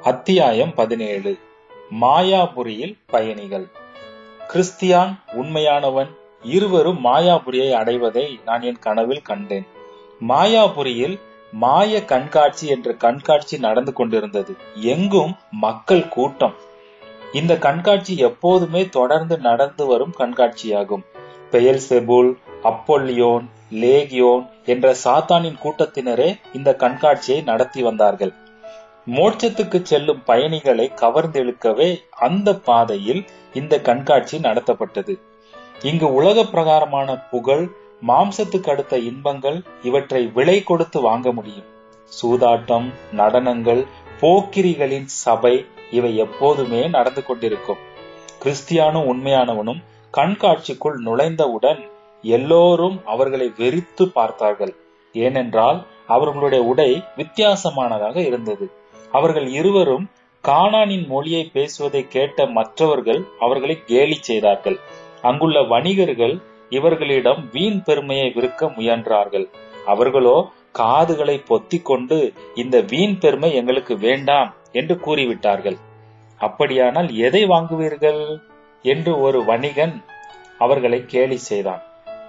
அத்தியாயம் பதினேழு மாயாபுரியில் பயணிகள் கிறிஸ்தியான் உண்மையானவன் இருவரும் மாயாபுரியை அடைவதை நான் என் கனவில் கண்டேன் மாயாபுரியில் மாய கண்காட்சி என்ற கண்காட்சி நடந்து கொண்டிருந்தது எங்கும் மக்கள் கூட்டம் இந்த கண்காட்சி எப்போதுமே தொடர்ந்து நடந்து வரும் கண்காட்சியாகும் பெயல் செபுல் அப்பொல்லியோன் லேகியோன் என்ற சாத்தானின் கூட்டத்தினரே இந்த கண்காட்சியை நடத்தி வந்தார்கள் மோட்சத்துக்கு செல்லும் பயணிகளை கவர்ந்தெழுக்கவே அந்த பாதையில் இந்த கண்காட்சி நடத்தப்பட்டது இங்கு உலக பிரகாரமான புகழ் மாம்சத்துக்கு அடுத்த இன்பங்கள் இவற்றை விலை கொடுத்து வாங்க முடியும் சூதாட்டம் நடனங்கள் போக்கிரிகளின் சபை இவை எப்போதுமே நடந்து கொண்டிருக்கும் கிறிஸ்தியானும் உண்மையானவனும் கண்காட்சிக்குள் நுழைந்தவுடன் எல்லோரும் அவர்களை வெறித்து பார்த்தார்கள் ஏனென்றால் அவர்களுடைய உடை வித்தியாசமானதாக இருந்தது அவர்கள் இருவரும் கானானின் மொழியை பேசுவதை கேட்ட மற்றவர்கள் அவர்களை கேலி செய்தார்கள் அங்குள்ள வணிகர்கள் இவர்களிடம் வீண் பெருமையை விற்க முயன்றார்கள் அவர்களோ காதுகளை பொத்திக் கொண்டு இந்த வீண் பெருமை எங்களுக்கு வேண்டாம் என்று கூறிவிட்டார்கள் அப்படியானால் எதை வாங்குவீர்கள் என்று ஒரு வணிகன் அவர்களை கேலி செய்தான்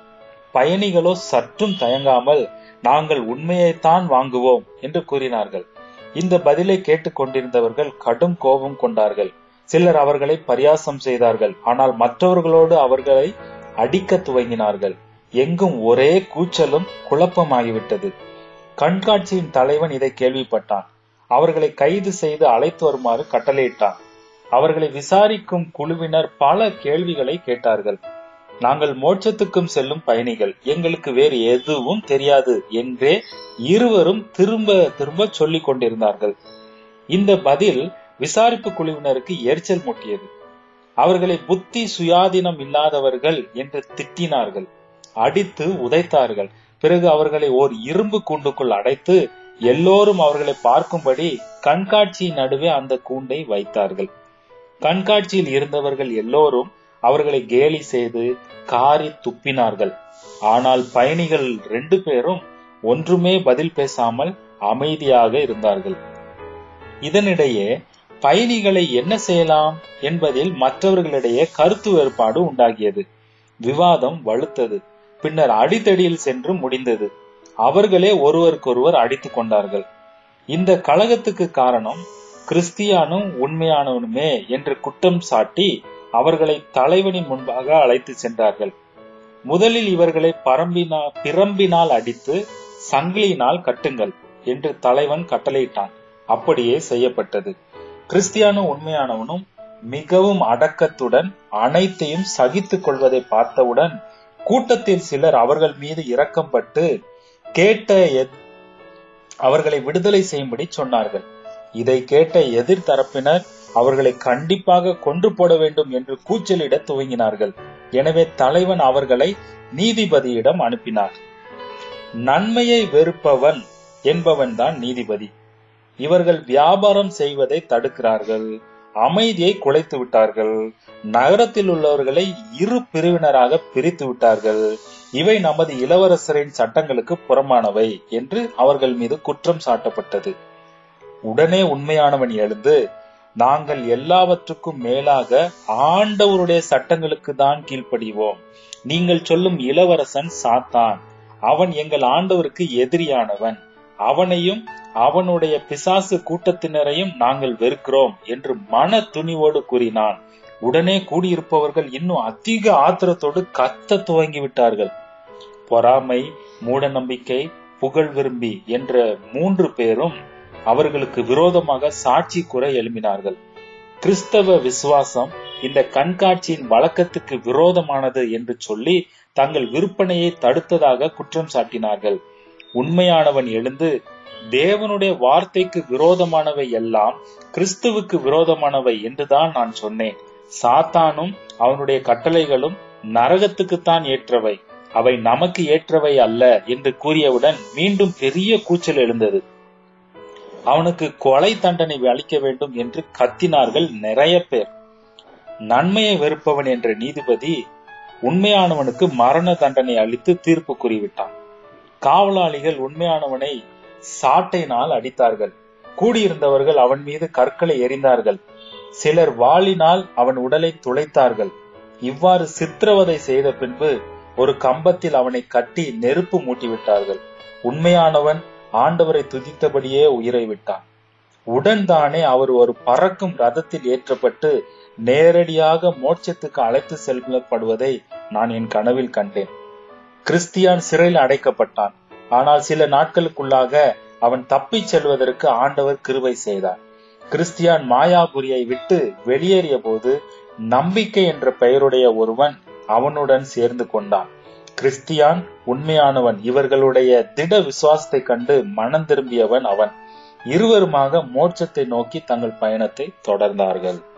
பயணிகளோ சற்றும் தயங்காமல் நாங்கள் உண்மையைத்தான் வாங்குவோம் என்று கூறினார்கள் இந்த பதிலை கேட்டுக்கொண்டிருந்தவர்கள் கடும் கோபம் கொண்டார்கள் சிலர் அவர்களை பரியாசம் செய்தார்கள் ஆனால் மற்றவர்களோடு அவர்களை அடிக்க துவங்கினார்கள் எங்கும் ஒரே கூச்சலும் குழப்பமாகிவிட்டது கண்காட்சியின் தலைவன் இதை கேள்விப்பட்டான் அவர்களை கைது செய்து அழைத்து வருமாறு கட்டளையிட்டான் அவர்களை விசாரிக்கும் குழுவினர் பல கேள்விகளை கேட்டார்கள் நாங்கள் மோட்சத்துக்கும் செல்லும் பயணிகள் எங்களுக்கு வேறு எதுவும் தெரியாது என்றே இருவரும் திரும்ப திரும்ப சொல்லிக் கொண்டிருந்தார்கள் இந்த பதில் விசாரிப்பு குழுவினருக்கு எரிச்சல் மூட்டியது அவர்களை புத்தி சுயாதீனம் இல்லாதவர்கள் என்று திட்டினார்கள் அடித்து உதைத்தார்கள் பிறகு அவர்களை ஓர் இரும்பு கூண்டுக்குள் அடைத்து எல்லோரும் அவர்களை பார்க்கும்படி கண்காட்சி நடுவே அந்த கூண்டை வைத்தார்கள் கண்காட்சியில் இருந்தவர்கள் எல்லோரும் அவர்களை கேலி செய்து காரி துப்பினார்கள் ஆனால் பயணிகள் ரெண்டு பேரும் ஒன்றுமே பதில் பேசாமல் அமைதியாக இருந்தார்கள் இதனிடையே பயணிகளை என்ன செய்யலாம் என்பதில் மற்றவர்களிடையே கருத்து வேறுபாடு உண்டாகியது விவாதம் வலுத்தது பின்னர் அடித்தடியில் சென்று முடிந்தது அவர்களே ஒருவருக்கொருவர் அடித்துக் கொண்டார்கள் இந்த கழகத்துக்கு காரணம் கிறிஸ்தியானும் உண்மையானவனுமே என்று குற்றம் சாட்டி அவர்களை தலைவனின் முன்பாக அழைத்து சென்றார்கள் முதலில் இவர்களை பரம்பினா பிரம்பினால் அடித்து சங்கிலியினால் கட்டுங்கள் என்று தலைவன் கட்டளையிட்டான் அப்படியே செய்யப்பட்டது கிறிஸ்தியானும் உண்மையானவனும் மிகவும் அடக்கத்துடன் அனைத்தையும் சகித்துக் கொள்வதை பார்த்தவுடன் கூட்டத்தில் சிலர் அவர்கள் மீது இரக்கம்பட்டு கேட்ட அவர்களை விடுதலை செய்யும்படி சொன்னார்கள் இதை கேட்ட எதிர் தரப்பினர் அவர்களை கண்டிப்பாக கொன்று போட வேண்டும் என்று கூச்சலிட துவங்கினார்கள் எனவே தலைவன் அவர்களை நீதிபதியிடம் அனுப்பினார் நன்மையை வெறுப்பவன் என்பவன் தான் நீதிபதி இவர்கள் வியாபாரம் செய்வதை தடுக்கிறார்கள் அமைதியை குலைத்து விட்டார்கள் நகரத்தில் உள்ளவர்களை இரு பிரிவினராக பிரித்து விட்டார்கள் இவை நமது இளவரசரின் சட்டங்களுக்கு புறமானவை என்று அவர்கள் மீது குற்றம் சாட்டப்பட்டது உடனே உண்மையானவன் எழுந்து நாங்கள் எல்லாவற்றுக்கும் மேலாக ஆண்டவருடைய சட்டங்களுக்கு தான் கீழ்ப்படிவோம் நீங்கள் சொல்லும் இளவரசன் சாத்தான் அவன் எங்கள் ஆண்டவருக்கு எதிரியானவன் அவனையும் அவனுடைய பிசாசு கூட்டத்தினரையும் நாங்கள் வெறுக்கிறோம் என்று மன துணிவோடு கூறினான் உடனே கூடியிருப்பவர்கள் இன்னும் அதிக ஆத்திரத்தோடு கத்த துவங்கி விட்டார்கள் பொறாமை மூட நம்பிக்கை புகழ் விரும்பி என்ற மூன்று பேரும் அவர்களுக்கு விரோதமாக சாட்சி கூற எழுப்பினார்கள் கிறிஸ்தவ விசுவாசம் இந்த கண்காட்சியின் வழக்கத்துக்கு விரோதமானது என்று சொல்லி தங்கள் விற்பனையை தடுத்ததாக குற்றம் சாட்டினார்கள் உண்மையானவன் எழுந்து தேவனுடைய வார்த்தைக்கு விரோதமானவை எல்லாம் கிறிஸ்துவுக்கு விரோதமானவை என்றுதான் நான் சொன்னேன் சாத்தானும் அவனுடைய கட்டளைகளும் நரகத்துக்குத்தான் ஏற்றவை அவை நமக்கு ஏற்றவை அல்ல என்று கூறியவுடன் மீண்டும் பெரிய கூச்சல் எழுந்தது அவனுக்கு கொலை தண்டனை அளிக்க வேண்டும் என்று கத்தினார்கள் நிறைய பேர் நன்மையை வெறுப்பவன் என்ற நீதிபதி உண்மையானவனுக்கு மரண தண்டனை அளித்து தீர்ப்பு கூறிவிட்டான் காவலாளிகள் உண்மையானவனை சாட்டையினால் அடித்தார்கள் கூடியிருந்தவர்கள் அவன் மீது கற்களை எறிந்தார்கள் சிலர் வாளினால் அவன் உடலை துளைத்தார்கள் இவ்வாறு சித்திரவதை செய்த பின்பு ஒரு கம்பத்தில் அவனை கட்டி நெருப்பு மூட்டிவிட்டார்கள் உண்மையானவன் ஆண்டவரை துதித்தபடியே உயிரை விட்டான் உடன் தானே அவர் ஒரு பறக்கும் ரதத்தில் ஏற்றப்பட்டு நேரடியாக மோட்சத்துக்கு அழைத்து செல்லப்படுவதை நான் என் கனவில் கண்டேன் கிறிஸ்தியான் சிறையில் அடைக்கப்பட்டான் ஆனால் சில நாட்களுக்குள்ளாக அவன் தப்பிச் செல்வதற்கு ஆண்டவர் கிருபை செய்தார் கிறிஸ்தியான் மாயாபுரியை விட்டு வெளியேறிய போது நம்பிக்கை என்ற பெயருடைய ஒருவன் அவனுடன் சேர்ந்து கொண்டான் கிறிஸ்தியான் உண்மையானவன் இவர்களுடைய திட விசுவாசத்தை கண்டு மனம் திரும்பியவன் அவன் இருவருமாக மோட்சத்தை நோக்கி தங்கள் பயணத்தை தொடர்ந்தார்கள்